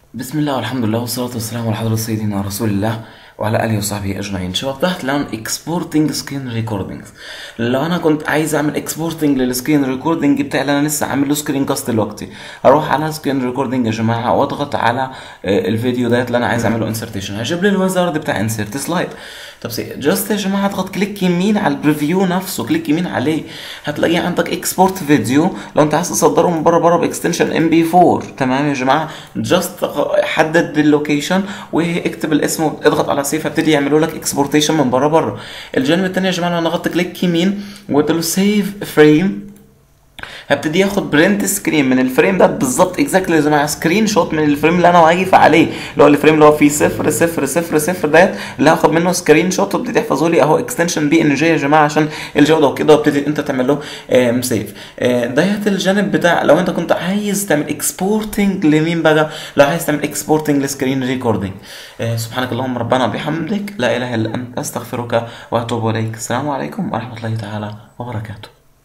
بسم الله والحمد لله والصلاة والسلام على حضرة سيدنا رسول الله وعلى آله وصحبه أجمعين شباب تحت الآن اكسبورتنج سكرين ريكوردينجز لو أنا كنت عايز أعمل اكسبورتنج للسكرين ريكوردينج بتاعي اللي أنا لسه عامل له سكرين كاست دلوقتي أروح على سكرين ريكوردينج يا جماعة وأضغط على آه، الفيديو ده اللي أنا عايز أعمله انسرتيشن هيجيب لي الويزارد بتاع انسرت سلايد طب سي جاست يا جماعه اضغط كليك يمين على البريفيو نفسه كليك يمين عليه هتلاقيه عندك اكسبورت فيديو لو انت عايز تصدره من بره بره باكستنشن ام بي 4 تمام يا جماعه جاست حدد اللوكيشن واكتب الاسم واضغط على سيف هبتدي يعملوا لك اكسبورتيشن من بره بره الجانب الثاني يا جماعه لو انا ضغطت كليك يمين وقلت له سيف فريم هبتدي ياخد برنت سكرين من الفريم ده بالظبط اكزاكتلي يا جماعه سكرين شوت من الفريم اللي انا واقف عليه اللي هو الفريم اللي هو فيه صفر صفر صفر صفر ديت اللي هاخد منه سكرين شوت وابتدي احفظه لي اهو اكستنشن بي ان جي يا جماعه عشان الجوده وكده وابتدي انت تعمل له آم، سيف آه، ديت الجانب بتاع لو انت كنت عايز تعمل اكسبورتنج لمين بقى لو عايز تعمل اكسبورتنج لسكرين ريكوردنج سبحانك اللهم ربنا بحمدك لا اله الا انت استغفرك واتوب اليك السلام عليكم ورحمه الله تعالى وبركاته